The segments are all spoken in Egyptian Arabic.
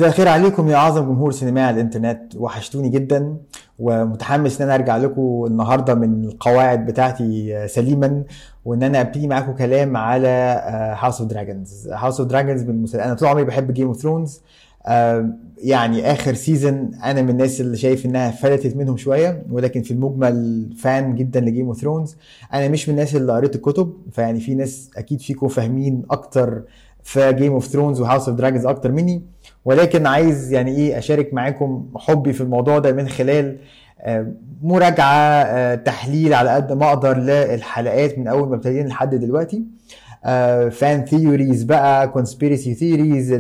مساء الخير عليكم يا اعظم جمهور سينمائي على الانترنت وحشتوني جدا ومتحمس ان انا ارجع لكم النهارده من القواعد بتاعتي سليما وان انا ابتدي معاكم كلام على هاوس اوف دراجونز هاوس اوف دراجونز انا طول عمري بحب جيم اوف ثرونز يعني اخر سيزون انا من الناس اللي شايف انها فلتت منهم شويه ولكن في المجمل فان جدا لجيم اوف ثرونز انا مش من الناس اللي قريت الكتب فيعني في ناس اكيد فيكم فاهمين اكتر في جيم اوف ثرونز وهاوس اوف دراجونز اكتر مني ولكن عايز يعني ايه اشارك معاكم حبي في الموضوع ده من خلال مراجعه تحليل على قد ما اقدر للحلقات من اول ما ابتدينا لحد دلوقتي فان ثيوريز بقى كونسبيرسي ثيوريز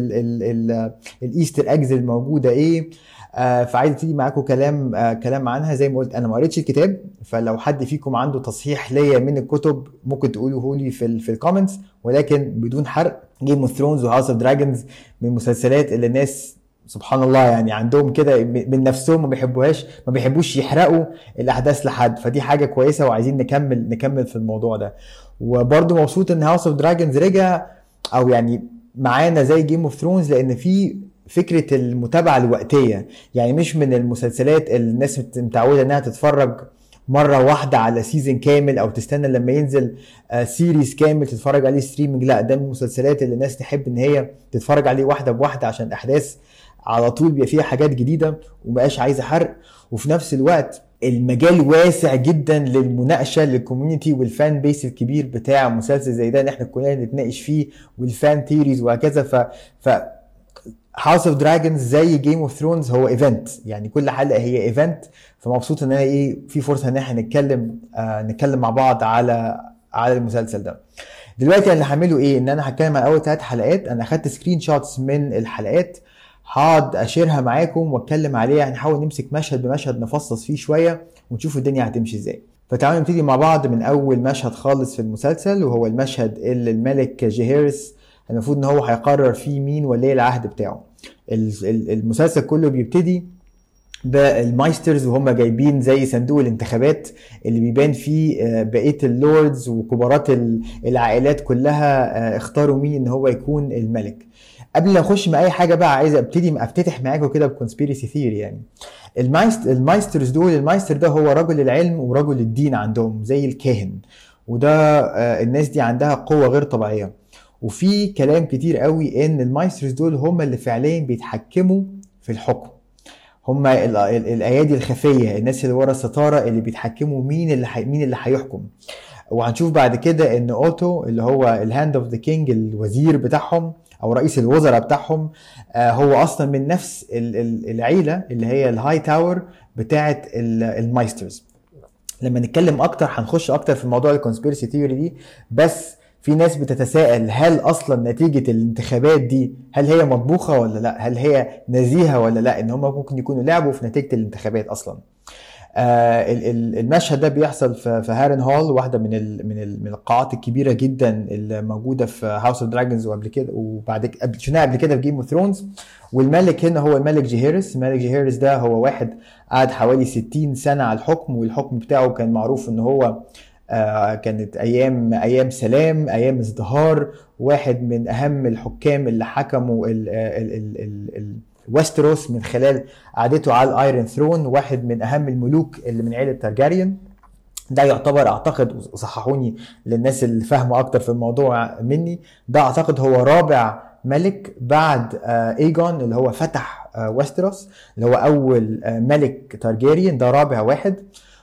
الايستر اجز الموجوده ايه آه فعايز ابتدي معاكم كلام آه كلام عنها زي ما قلت انا ما قريتش الكتاب فلو حد فيكم عنده تصحيح ليا من الكتب ممكن تقولوه لي في ال في الكومنتس ولكن بدون حرق جيم اوف ثرونز وهاوس اوف دراجونز من المسلسلات اللي الناس سبحان الله يعني عندهم كده من نفسهم ما بيحبوهاش ما بيحبوش يحرقوا الاحداث لحد فدي حاجه كويسه وعايزين نكمل نكمل في الموضوع ده وبرده مبسوط ان هاوس اوف دراجونز رجع او يعني معانا زي جيم اوف ثرونز لان في فكره المتابعه الوقتيه يعني مش من المسلسلات اللي الناس متعوده انها تتفرج مره واحده على سيزون كامل او تستنى لما ينزل سيريز كامل تتفرج عليه ستريمنج لا ده من المسلسلات اللي الناس تحب ان هي تتفرج عليه واحده بواحده عشان الاحداث على طول بيبقى فيها حاجات جديده ومبقاش عايزه حرق وفي نفس الوقت المجال واسع جدا للمناقشه للكوميونتي والفان بيس الكبير بتاع مسلسل زي ده ان احنا كلنا نتناقش فيه والفان ثيريز وهكذا ف ف هاوس اوف دراجونز زي جيم اوف ثرونز هو ايفنت يعني كل حلقه هي ايفنت فمبسوط ان انا ايه في فرصه ان احنا نتكلم آه نتكلم مع بعض على على المسلسل ده دلوقتي اللي هعمله ايه ان انا هتكلم عن اول ثلاث حلقات انا اخدت سكرين شوتس من الحلقات هقعد اشيرها معاكم واتكلم عليها هنحاول نمسك مشهد بمشهد نفصص فيه شويه ونشوف الدنيا هتمشي ازاي فتعالوا نبتدي مع بعض من اول مشهد خالص في المسلسل وهو المشهد اللي الملك جيهيرس المفروض ان هو هيقرر فيه مين ولي العهد بتاعه المسلسل كله بيبتدي بالمايسترز وهم جايبين زي صندوق الانتخابات اللي بيبان فيه بقيه اللوردز وكبارات العائلات كلها اختاروا مين ان هو يكون الملك قبل ما اخش مع اي حاجه بقى عايز ابتدي افتتح معاكم كده بكونسبيرسي ثيوري يعني المايستر المايسترز دول المايستر ده هو رجل العلم ورجل الدين عندهم زي الكاهن وده الناس دي عندها قوه غير طبيعيه وفي كلام كتير قوي ان المايسترز دول هم اللي فعليا بيتحكموا في الحكم هم الايادي الخفيه الناس اللي ورا الستاره اللي بيتحكموا مين اللي حي... مين اللي هيحكم وهنشوف بعد كده ان اوتو اللي هو الهاند اوف ذا كينج الوزير بتاعهم او رئيس الوزراء بتاعهم هو اصلا من نفس العيله اللي هي الهاي تاور بتاعه المايسترز لما نتكلم اكتر هنخش اكتر في موضوع الكونسبيرسي ثيوري دي بس في ناس بتتساءل هل اصلا نتيجه الانتخابات دي هل هي مطبوخه ولا لا هل هي نزيهه ولا لا ان هم ممكن يكونوا لعبوا في نتيجه الانتخابات اصلا آه المشهد ده بيحصل في هارن هول واحده من ال من ال من القاعات الكبيره جدا اللي موجوده في هاوس اوف دراجونز وقبل كده وبعد كده شفناها قبل كده في جيم اوف ثرونز والملك هنا هو الملك جيهيرس الملك جيهيرس ده هو واحد قعد حوالي 60 سنه على الحكم والحكم بتاعه كان معروف ان هو آه كانت ايام ايام سلام ايام ازدهار واحد من اهم الحكام اللي حكموا ال ال ال ال ال ويستروس من خلال قعدته على الايرون ثرون واحد من اهم الملوك اللي من عيله تارجاريان ده يعتبر اعتقد وصححوني للناس اللي فاهمه اكتر في الموضوع مني ده اعتقد هو رابع ملك بعد آه ايجون اللي هو فتح آه ويستروس اللي هو اول ملك تارجاريان ده رابع واحد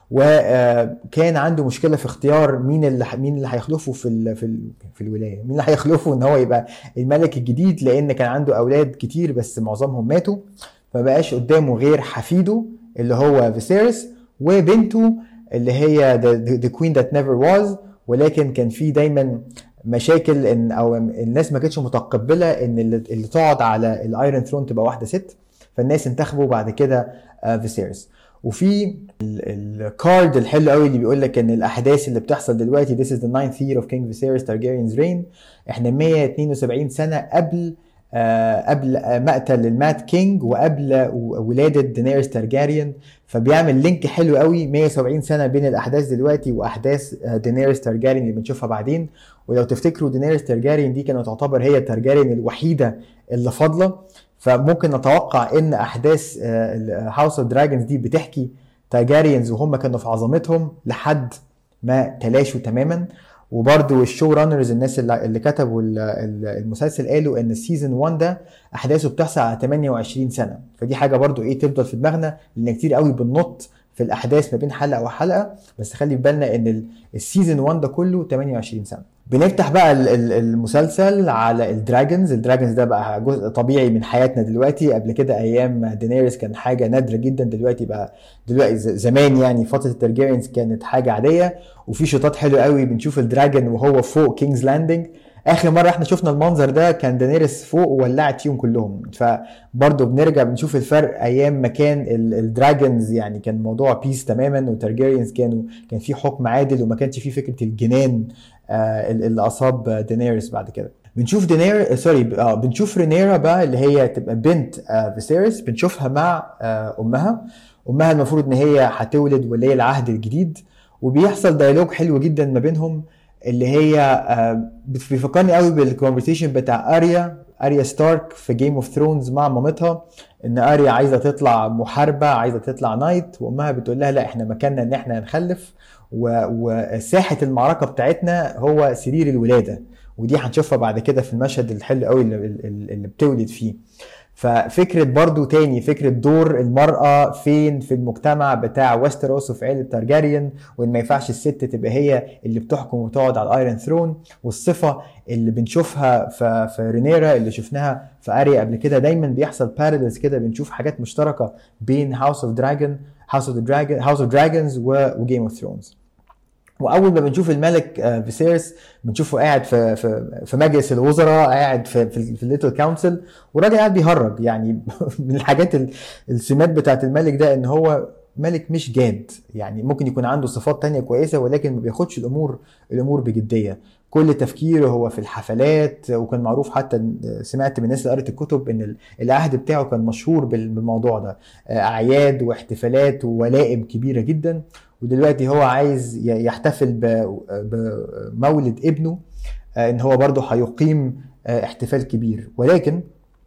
وكان عنده مشكله في اختيار مين اللي مين اللي هيخلفه في ال في ال في الولايه مين اللي هيخلفه ان هو يبقى الملك الجديد لان كان عنده اولاد كتير بس معظمهم ماتوا فبقاش قدامه غير حفيده اللي هو فيسيرس وبنته اللي هي ذا كوين ذات نيفر واز ولكن كان في دايما مشاكل ان او الناس ما كانتش متقبله ان اللي, اللي تقعد على الايرون ثرون تبقى واحده ست فالناس انتخبوا بعد كده فيسيرس وفي الكارد الحلو قوي اللي بيقول لك ان الاحداث اللي بتحصل دلوقتي this is the ninth year of King Viserys Targaryen's reign احنا 172 سنه قبل آه، قبل آه، مقتل المات كينج وقبل ولاده دينيرس تارجاريان فبيعمل لينك حلو قوي 170 سنه بين الاحداث دلوقتي واحداث دينيرس تارجاريان اللي بنشوفها بعدين ولو تفتكروا دينيرس تارجاريان دي كانت تعتبر هي التارجاريان الوحيده اللي فاضله فممكن نتوقع ان احداث هاوس اوف دراجونز دي بتحكي تارجاريانز وهم كانوا في عظمتهم لحد ما تلاشوا تماما وبرده الشو رانرز الناس اللي كتبوا المسلسل قالوا ان السيزون 1 ده احداثه بتحصل على 28 سنه فدي حاجه برده ايه تفضل في دماغنا لان كتير قوي بننط في الاحداث ما بين حلقه وحلقه بس خلي في بالنا ان السيزون 1 ده كله 28 سنه بنفتح بقى المسلسل على الدراجونز الدراجونز ده بقى جزء طبيعي من حياتنا دلوقتي قبل كده ايام دينيريس كان حاجه نادره جدا دلوقتي بقى دلوقتي زمان يعني فتره الترجيرينز كانت حاجه عاديه وفي شوطات حلوه قوي بنشوف الدراجون وهو فوق كينجز لاندنج اخر مره احنا شفنا المنظر ده كان دانيرس فوق وولعت فيهم كلهم فبرضه بنرجع بنشوف الفرق ايام ما كان الدراجونز يعني كان موضوع بيس تماما وترجيريانز كانوا كان في حكم عادل وما كانش في فكره الجنان آه اللي اصاب دانيرس بعد كده بنشوف دينير سوري اه بنشوف رينيرا بقى اللي هي تبقى بنت آه فيسيريس بنشوفها مع آه امها امها المفروض ان هي هتولد ولي العهد الجديد وبيحصل ديالوج حلو جدا ما بينهم اللي هي آه، بيفكرني قوي بالكونفرسيشن بتاع اريا اريا ستارك في جيم اوف ثرونز مع مامتها ان اريا عايزه تطلع محاربه عايزه تطلع نايت وامها بتقول لها لا احنا مكاننا ان احنا نخلف وساحه المعركه بتاعتنا هو سرير الولاده ودي هنشوفها بعد كده في المشهد الحلو قوي اللي, اللي بتولد فيه ففكره برضو تاني فكره دور المراه فين في المجتمع بتاع ويستروس وفي عيله تارجاريان وان ما ينفعش الست تبقى هي اللي بتحكم وتقعد على الايرون ثرون والصفه اللي بنشوفها في, في رينيرا اللي شفناها في اريا قبل كده دايما بيحصل بارادلز كده بنشوف حاجات مشتركه بين هاوس اوف دراجون هاوس اوف دراجون هاوس اوف دراجونز وجيم اوف ثرونز واول ما بنشوف الملك آه، فيسيرس بنشوفه قاعد في في في مجلس الوزراء قاعد في في, في الليتل كونسل والراجل قاعد بيهرج يعني من الحاجات السمات بتاعت الملك ده ان هو ملك مش جاد يعني ممكن يكون عنده صفات تانية كويسة ولكن ما بياخدش الأمور الأمور بجدية كل تفكيره هو في الحفلات وكان معروف حتى سمعت من الناس اللي قرت الكتب ان العهد بتاعه كان مشهور بالموضوع ده آه، اعياد واحتفالات وولائم كبيره جدا ودلوقتي هو عايز يحتفل بمولد ابنه آه، ان هو برضه هيقيم آه، احتفال كبير ولكن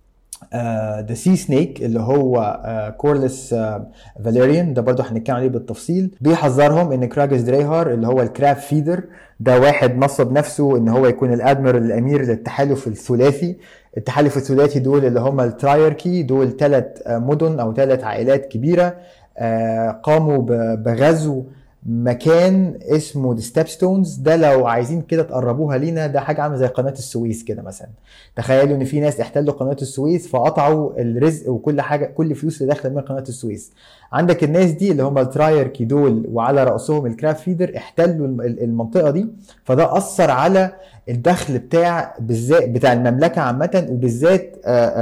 ذا سي سنيك اللي هو كورلس فاليريان ده برضه هنتكلم عليه بالتفصيل بيحذرهم ان كراجس دريهار اللي هو الكراب فيدر ده واحد نصب نفسه ان هو يكون الادميرال الامير للتحالف الثلاثي التحالف الثلاثي دول اللي هم الترايركي دول ثلاث آه، مدن او ثلاث عائلات كبيره آه، قاموا بغزو مكان اسمه ذا ستيب ستونز ده لو عايزين كده تقربوها لينا ده حاجه عامله زي قناه السويس كده مثلا تخيلوا ان في ناس احتلوا قناه السويس فقطعوا الرزق وكل حاجه كل فلوس اللي داخله من قناه السويس عندك الناس دي اللي هم الترايركي دول وعلى راسهم الكراف فيدر احتلوا المنطقه دي فده اثر على الدخل بتاع بالذات بتاع المملكه عامه وبالذات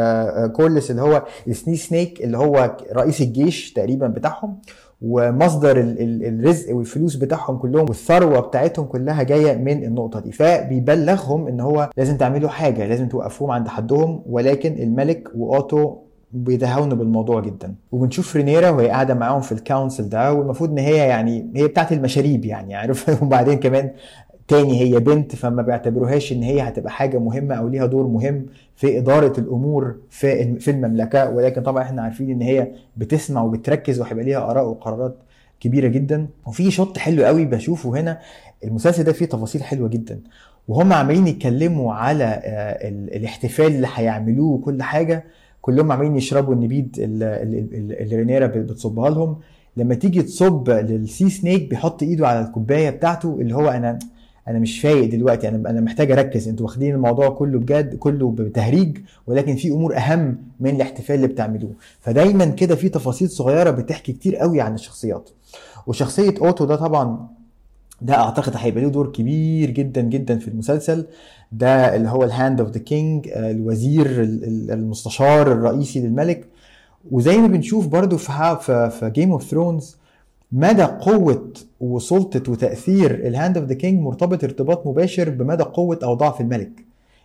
كولس اللي هو السني سنيك اللي هو رئيس الجيش تقريبا بتاعهم ومصدر الرزق والفلوس بتاعهم كلهم والثروه بتاعتهم كلها جايه من النقطه دي فبيبلغهم ان هو لازم تعملوا حاجه لازم توقفوهم عند حدهم ولكن الملك واوتو بيتهاونوا بالموضوع جدا وبنشوف رينيرا وهي قاعده معاهم في الكونسل ده والمفروض ان هي يعني هي بتاعت المشاريب يعني عارف وبعدين كمان تاني هي بنت فما بيعتبروهاش ان هي هتبقى حاجه مهمه او ليها دور مهم في اداره الامور في في المملكه ولكن طبعا احنا عارفين ان هي بتسمع وبتركز وهيبقى ليها اراء وقرارات كبيره جدا وفي شوت حلو قوي بشوفه هنا المسلسل ده فيه تفاصيل حلوه جدا وهم عمالين يتكلموا على آه، الاحتفال اللي هيعملوه وكل حاجه كلهم عمالين يشربوا النبيد اللي رينيرا بتصبها لهم لما تيجي تصب للسي سنيك بيحط ايده على الكوبايه بتاعته اللي هو انا انا مش فايق دلوقتي انا انا محتاج اركز انتوا واخدين الموضوع كله بجد كله بتهريج ولكن في امور اهم من الاحتفال اللي بتعملوه فدايما كده في تفاصيل صغيره بتحكي كتير قوي عن الشخصيات وشخصيه اوتو ده طبعا ده اعتقد هيبقى له دور كبير جدا جدا في المسلسل ده اللي هو الهاند اوف ذا كينج الوزير المستشار الرئيسي للملك وزي ما بنشوف برضو في في جيم اوف ثرونز مدى قوة وسلطة وتأثير الهاند اوف ذا كينج مرتبط ارتباط مباشر بمدى قوة أو ضعف الملك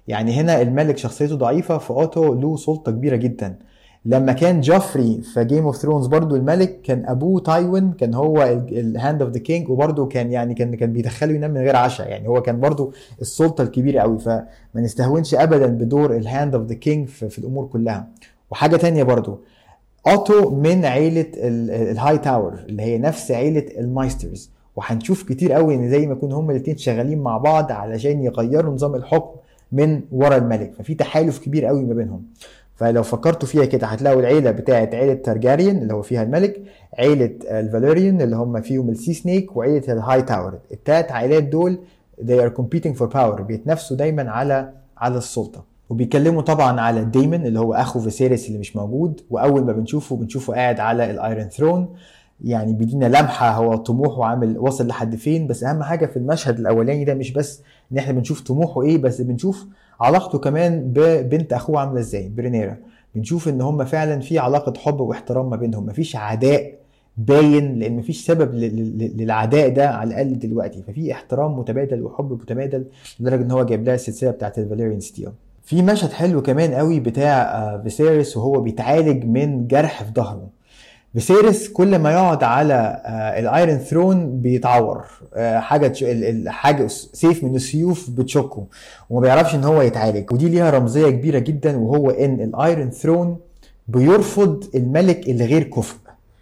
يعني هنا الملك شخصيته ضعيفه فاوتو له سلطه كبيره جدا لما كان جوفري في جيم اوف ثرونز برضو الملك كان ابوه تايوين كان هو الهاند اوف ذا كينج وبرضو كان يعني كان كان بيدخله ينام من غير عشاء يعني هو كان برضو السلطه الكبيره قوي فما نستهونش ابدا بدور الهاند اوف ذا كينج في, في الامور كلها وحاجه تانية برضو اوتو من عيله الهاي تاور اللي هي نفس عيله المايسترز وهنشوف كتير قوي ان زي ما يكون هما الاثنين شغالين مع بعض علشان يغيروا نظام الحكم من ورا الملك ففي تحالف كبير قوي ما بينهم فلو فكرتوا فيها كده هتلاقوا العيله بتاعت عيله تارجاريان اللي هو فيها الملك عيله الفاليريان اللي هم فيهم السي سنيك وعيله الهاي تاور التلات عائلات دول they are competing for power بيتنافسوا دايما على على السلطه وبيتكلموا طبعا على ديمن اللي هو اخو فيسيريس اللي مش موجود واول ما بنشوفه بنشوفه قاعد على الايرون ثرون يعني بيدينا لمحه هو طموحه عامل وصل لحد فين بس اهم حاجه في المشهد الاولاني ده مش بس ان احنا بنشوف طموحه ايه بس بنشوف علاقته كمان ببنت اخوه عامله ازاي برينيرا بنشوف ان هم فعلا في علاقه حب واحترام ما بينهم مفيش عداء باين لان مفيش سبب للعداء ده على الاقل دلوقتي ففي احترام متبادل وحب متبادل لدرجه ان هو جايب لها السلسله بتاعت الفاليريان ستيل في مشهد حلو كمان قوي بتاع فيسيريس وهو بيتعالج من جرح في ظهره فيسيريس كل ما يقعد على الايرون ثرون بيتعور حاجه حاجه سيف من السيوف بتشكه وما بيعرفش ان هو يتعالج ودي ليها رمزيه كبيره جدا وهو ان الايرون ثرون بيرفض الملك اللي غير كفء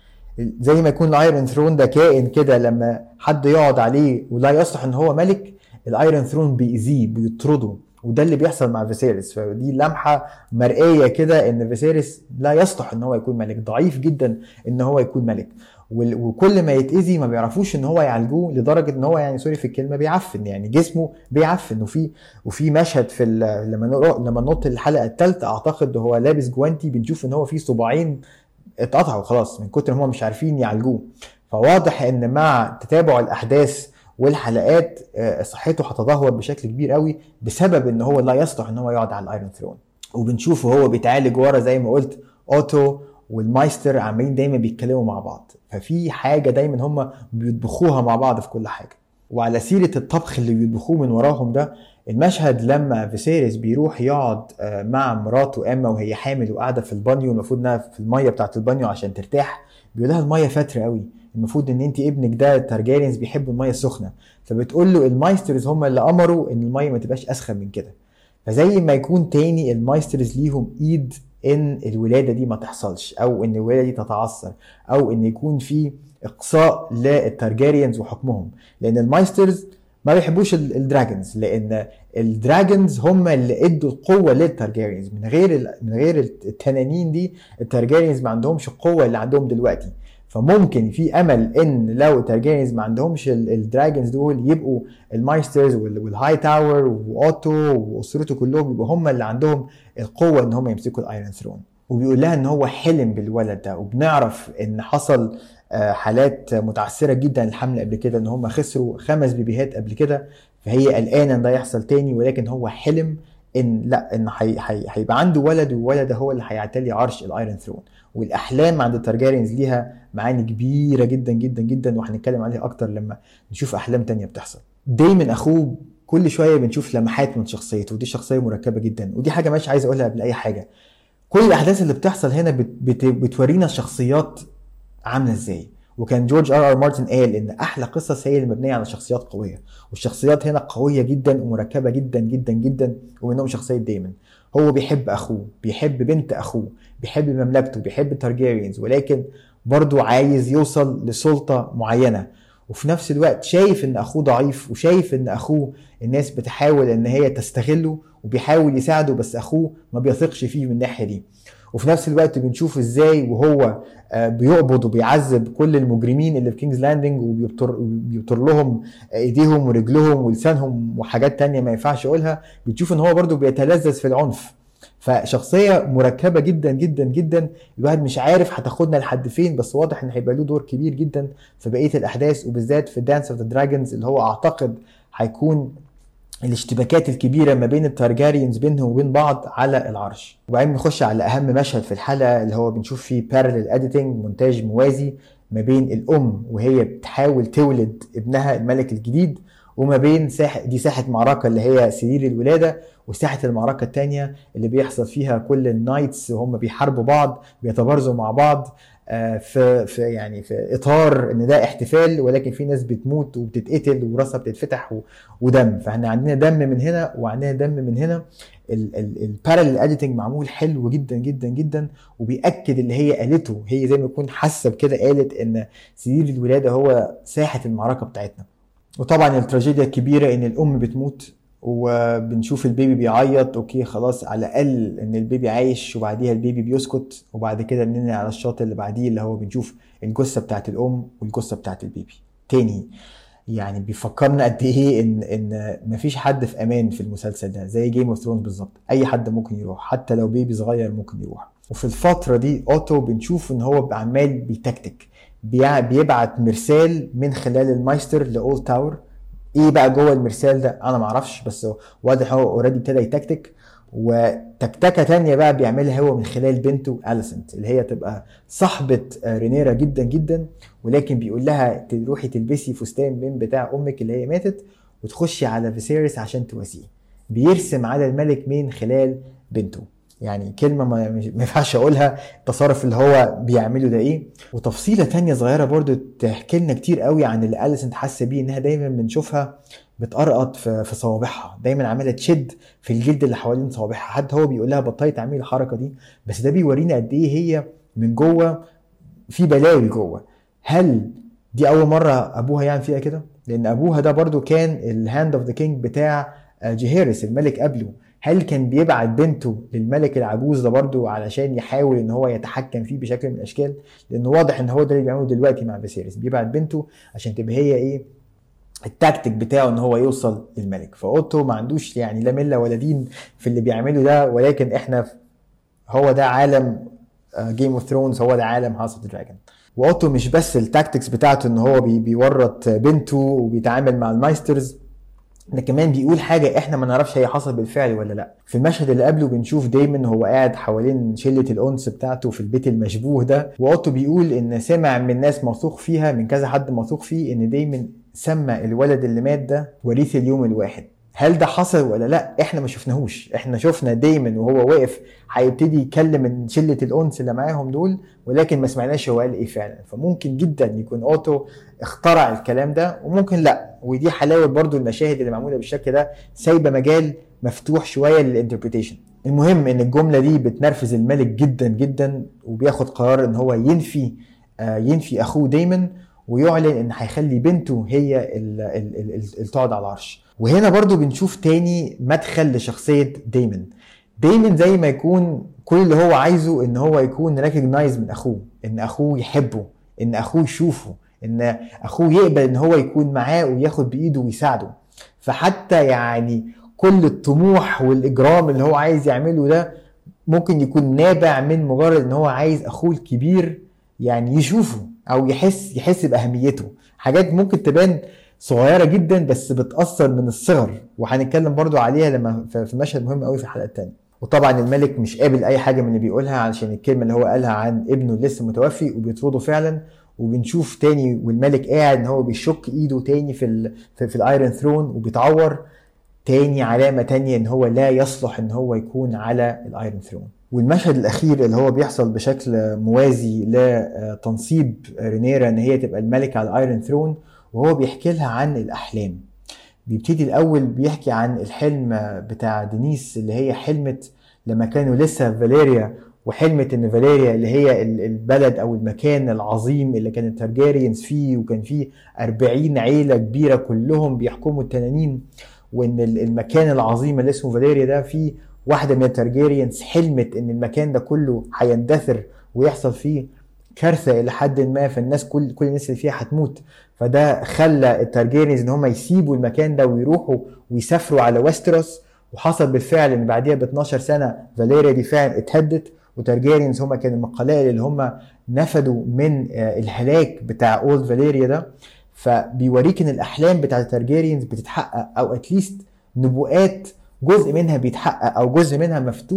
زي ما يكون الايرون ثرون ده كائن كده لما حد يقعد عليه ولا يصلح ان هو ملك الايرون ثرون بيأذيه بيطرده وده اللي بيحصل مع فيسيريس فدي لمحه مرئيه كده ان فيسيريس لا يصلح ان هو يكون ملك ضعيف جدا ان هو يكون ملك وكل ما يتاذي ما بيعرفوش ان هو يعالجوه لدرجه ان هو يعني سوري في الكلمه بيعفن يعني جسمه بيعفن وفي وفي مشهد في لما لما ننط الحلقه الثالثه اعتقد هو لابس جوانتي بنشوف ان هو في صباعين اتقطعوا خلاص من كتر ما هم مش عارفين يعالجوه فواضح ان مع تتابع الاحداث والحلقات صحته هتدهور بشكل كبير قوي بسبب ان هو لا يصلح ان هو يقعد على الايرون ثرون وبنشوفه هو بيتعالج ورا زي ما قلت اوتو والمايستر عمالين دايما بيتكلموا مع بعض ففي حاجه دايما هم بيطبخوها مع بعض في كل حاجه وعلى سيره الطبخ اللي بيطبخوه من وراهم ده المشهد لما فيسيريس بيروح يقعد مع مراته اما وهي حامل وقاعده في البانيو المفروض انها في الميه بتاعت البانيو عشان ترتاح بيقول لها الميه فتره قوي المفروض ان انت ابنك ده التارجيريانز بيحبوا الميه السخنه فبتقول له المايسترز هم اللي امروا ان الميه ما تبقاش اسخن من كده فزي ما يكون تاني المايسترز ليهم ايد ان الولاده دي ما تحصلش او ان الولاده دي تتعثر او ان يكون في اقصاء للتارجيريانز وحكمهم لان المايسترز ما بيحبوش الدراجونز لان الدراجونز هم اللي ادوا القوه للتارجيريانز من غير من غير التنانين دي التارجيريانز ما عندهمش القوه اللي عندهم دلوقتي فممكن في امل ان لو التارجيريانز ما عندهمش الدراجونز دول يبقوا المايسترز والهاي تاور واوتو واسرته كلهم يبقوا هم اللي عندهم القوه ان هم يمسكوا الايرون ثرون وبيقول لها ان هو حلم بالولد ده وبنعرف ان حصل حالات متعثره جدا الحمل قبل كده ان هم خسروا خمس بيبيهات قبل كده فهي قلقانه ان ده يحصل تاني ولكن هو حلم ان لا ان هيبقى عنده ولد والولد ده هو اللي هيعتلي عرش الايرون ثرون والاحلام عند التارجيريانز ليها معاني كبيره جدا جدا جدا وهنتكلم عليها اكتر لما نشوف احلام تانية بتحصل دايما اخوه كل شويه بنشوف لمحات من شخصيته ودي شخصيه مركبه جدا ودي حاجه مش عايز اقولها قبل اي حاجه كل الاحداث اللي بتحصل هنا بت بت بتورينا الشخصيات عامله ازاي وكان جورج ار ار مارتن قال ان احلى قصص هي اللي مبنيه على شخصيات قويه والشخصيات هنا قويه جدا ومركبه جدا جدا جدا ومنهم شخصيه دايما هو بيحب اخوه بيحب بنت اخوه بيحب مملكته بيحب التارجيريانز ولكن برضه عايز يوصل لسلطه معينه وفي نفس الوقت شايف ان اخوه ضعيف وشايف ان اخوه الناس بتحاول ان هي تستغله وبيحاول يساعده بس اخوه ما بيثقش فيه من الناحيه دي وفي نفس الوقت بنشوف ازاي وهو بيقبض وبيعذب كل المجرمين اللي في كينجز لاندنج وبيبتر بيبتر لهم ايديهم ورجلهم ولسانهم وحاجات تانية ما ينفعش اقولها بتشوف ان هو برضو بيتلذذ في العنف فشخصيه مركبه جدا جدا جدا الواحد مش عارف هتاخدنا لحد فين بس واضح ان هيبقى له دور كبير جدا في بقيه الاحداث وبالذات في دانس اوف ذا دراجونز اللي هو اعتقد هيكون الاشتباكات الكبيرة ما بين التارجاريانز بينهم وبين بعض على العرش وبعدين نخش على أهم مشهد في الحلقة اللي هو بنشوف فيه بارلل اديتنج مونتاج موازي ما بين الأم وهي بتحاول تولد ابنها الملك الجديد وما بين ساحه دي ساحه معركه اللي هي سرير الولاده وساحه المعركه الثانيه اللي بيحصل فيها كل النايتس وهم بيحاربوا بعض بيتبارزوا مع بعض آه، في في يعني في اطار ان ده احتفال ولكن في ناس بتموت وبتتقتل وراسها بتتفتح ودم فاحنا عندنا دم من هنا وعندنا دم من هنا البارالل اديتنج معمول حلو جدا جدا جدا وبياكد اللي هي قالته هي زي ما يكون حاسه بكده قالت ان سرير الولاده هو ساحه المعركه بتاعتنا وطبعا التراجيديا الكبيره ان الام بتموت وبنشوف البيبي بيعيط اوكي خلاص على الاقل ان البيبي عايش وبعديها البيبي بيسكت وبعد كده بننقل على الشاط اللي بعديه اللي هو بنشوف الجثه بتاعت الام والجثه بتاعت البيبي تاني يعني بيفكرنا قد ايه ان ان مفيش حد في امان في المسلسل ده زي جيم اوف ثرونز بالظبط اي حد ممكن يروح حتى لو بيبي صغير ممكن يروح وفي الفتره دي اوتو بنشوف ان هو عمال بيتكتك بيبعت مرسال من خلال المايستر لاولد تاور ايه بقى جوه المرسال ده انا ما اعرفش بس واضح هو اوريدي ابتدى يتكتك وتكتكه تانية بقى بيعملها هو من خلال بنته اليسنت اللي هي تبقى صاحبه رينيرا جدا جدا ولكن بيقول لها تروحي تلبسي فستان من بتاع امك اللي هي ماتت وتخشي على فيسيريس عشان تواسيه بيرسم على الملك من خلال بنته يعني كلمة ما ينفعش اقولها التصرف اللي هو بيعمله ده ايه وتفصيلة تانية صغيرة برضو تحكي لنا كتير قوي عن اللي اليسنت حاسة بيه انها دايما بنشوفها بتقرقط في, في صوابعها دايما عماله تشد في الجلد اللي حوالين صوابعها حتى هو بيقول لها بطلي تعملي الحركه دي بس ده بيورينا قد ايه هي من جوه في بلاوي جوه هل دي اول مره ابوها يعمل فيها كده لان ابوها ده برضو كان الهاند اوف ذا كينج بتاع جيهيرس الملك قبله هل كان بيبعت بنته للملك العجوز ده برضو علشان يحاول ان هو يتحكم فيه بشكل من الاشكال لانه واضح ان هو ده اللي بيعمله دلوقتي مع فيسيريس بيبعت بنته عشان تبقى هي ايه التكتيك بتاعه ان هو يوصل للملك فاوتو ما عندوش يعني لا مله ولا دين في اللي بيعمله ده ولكن احنا هو ده عالم جيم اوف ثرونز هو ده عالم هاوس اوف دراجون واوتو مش بس التاكتكس بتاعته ان هو بيورط بنته وبيتعامل مع المايسترز ده كمان بيقول حاجة احنا ما نعرفش هي حصل بالفعل ولا لا في المشهد اللي قبله بنشوف دايما هو قاعد حوالين شلة الأنس بتاعته في البيت المشبوه ده واوتو بيقول ان سمع من ناس موثوق فيها من كذا حد موثوق فيه ان دايما سمى الولد اللي مات ده وريث اليوم الواحد هل ده حصل ولا لا احنا ما شفناهوش احنا شفنا دايما وهو واقف هيبتدي يكلم من شله الانس اللي معاهم دول ولكن ما سمعناش هو قال ايه فعلا فممكن جدا يكون اوتو اخترع الكلام ده وممكن لا ودي حلاوه برضو المشاهد اللي معموله بالشكل ده سايبه مجال مفتوح شويه للانتربريتيشن المهم ان الجمله دي بتنرفز الملك جدا جدا وبياخد قرار ان هو ينفي آه ينفي اخوه دايما ويعلن ان هيخلي بنته هي اللي تقعد على العرش وهنا برضو بنشوف تاني مدخل لشخصية دايمن دايمن زي ما يكون كل اللي هو عايزه ان هو يكون ريكوجنايز من اخوه ان اخوه يحبه ان اخوه يشوفه ان اخوه يقبل ان هو يكون معاه وياخد بايده ويساعده فحتى يعني كل الطموح والاجرام اللي هو عايز يعمله ده ممكن يكون نابع من مجرد ان هو عايز اخوه الكبير يعني يشوفه او يحس يحس باهميته حاجات ممكن تبان صغيره جدا بس بتاثر من الصغر وهنتكلم برضو عليها لما في مشهد مهم قوي في الحلقه الثانيه وطبعا الملك مش قابل اي حاجه من اللي بيقولها علشان الكلمه اللي هو قالها عن ابنه اللي لسه متوفي وبيطرده فعلا وبنشوف تاني والملك قاعد ان هو بيشك ايده تاني في ال في, في الايرون ثرون وبيتعور تاني علامه تانية ان هو لا يصلح ان هو يكون على الايرون ثرون والمشهد الاخير اللي هو بيحصل بشكل موازي لتنصيب رينيرا ان هي تبقى الملكه على الايرون ثرون وهو بيحكي لها عن الاحلام بيبتدي الاول بيحكي عن الحلم بتاع دينيس اللي هي حلمت لما كانوا لسه في فاليريا وحلمت ان فاليريا اللي هي البلد او المكان العظيم اللي كان الترجارينز فيه وكان فيه 40 عيله كبيره كلهم بيحكموا التنانين وان المكان العظيم اللي اسمه فاليريا ده فيه واحده من الترجيريانز حلمت ان المكان ده كله هيندثر ويحصل فيه كارثه الى حد ما فالناس كل كل الناس اللي فيها هتموت فده خلى التارجيريانز ان هم يسيبوا المكان ده ويروحوا ويسافروا على ويستروس وحصل بالفعل ان بعديها ب 12 سنه فاليريا دي فعلا اتهدت وتارجيريانز هم كانوا من القلائل اللي هم نفدوا من الهلاك بتاع اولد فاليريا ده فبيوريك ان الاحلام بتاعت التارجيريانز بتتحقق او اتليست نبوءات جزء منها بيتحقق او جزء منها مفتوح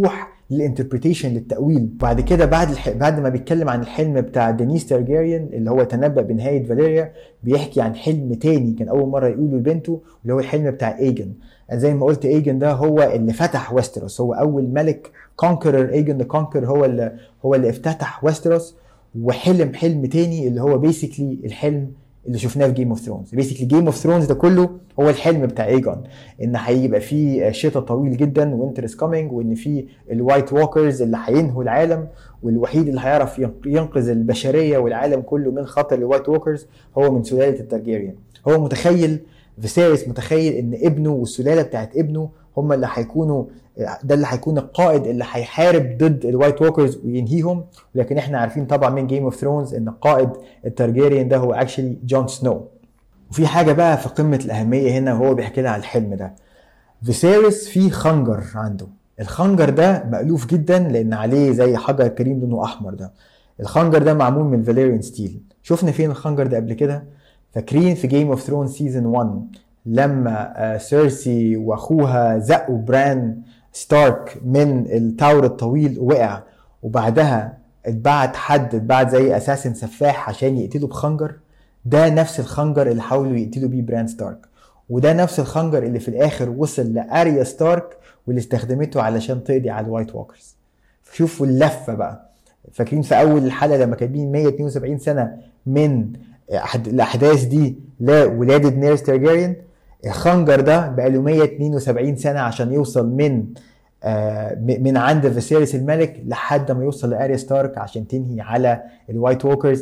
للانتربريتيشن للتاويل بعد كده بعد الح... بعد ما بيتكلم عن الحلم بتاع دينيس تارجيريان اللي هو تنبأ بنهايه فاليريا بيحكي عن حلم تاني كان اول مره يقوله لبنته اللي هو الحلم بتاع ايجن زي ما قلت ايجن ده هو اللي فتح ويستروس هو اول ملك كونكرر ايجن ذا كونكر هو اللي هو اللي افتتح ويستروس وحلم حلم تاني اللي هو بيسكلي الحلم اللي شفناه في جيم اوف ثرونز بيسكلي جيم اوف ثرونز ده كله هو الحلم بتاع ايجون ان هيبقى في شتاء طويل جدا وينتر از كامينج وان في الوايت ووكرز اللي هينهوا العالم والوحيد اللي هيعرف ينقذ البشريه والعالم كله من خطر الوايت ووكرز هو من سلاله الترجيريان هو متخيل فيسيريس متخيل ان ابنه والسلاله بتاعت ابنه هم اللي هيكونوا ده اللي هيكون القائد اللي هيحارب ضد الوايت ووكرز وينهيهم لكن احنا عارفين طبعا من جيم اوف ثرونز ان قائد الترجيريان ده هو اكشلي جون سنو وفي حاجه بقى في قمه الاهميه هنا وهو بيحكي لها على الحلم ده فيسيريس في خنجر عنده الخنجر ده مألوف جدا لان عليه زي حجر كريم لونه احمر ده الخنجر ده معمول من فاليريان ستيل شفنا فين الخنجر ده قبل كده فاكرين في جيم اوف ثرونز سيزون 1 لما سيرسي واخوها زقوا بران ستارك من التاور الطويل وقع وبعدها اتبعت حد اتبعت زي اساسن سفاح عشان يقتله بخنجر ده نفس الخنجر اللي حاولوا يقتلوا بيه بران ستارك وده نفس الخنجر اللي في الاخر وصل لاريا ستارك واللي استخدمته علشان تقضي على الوايت ووكرز شوفوا اللفه بقى فاكرين في اول الحلقه لما كاتبين 172 سنه من الاحداث دي لولاده نيرس تارجيريان الخنجر ده بقى له 172 سنه عشان يوصل من آه من عند فيسيريس الملك لحد ما يوصل لاريا ستارك عشان تنهي على الوايت ووكرز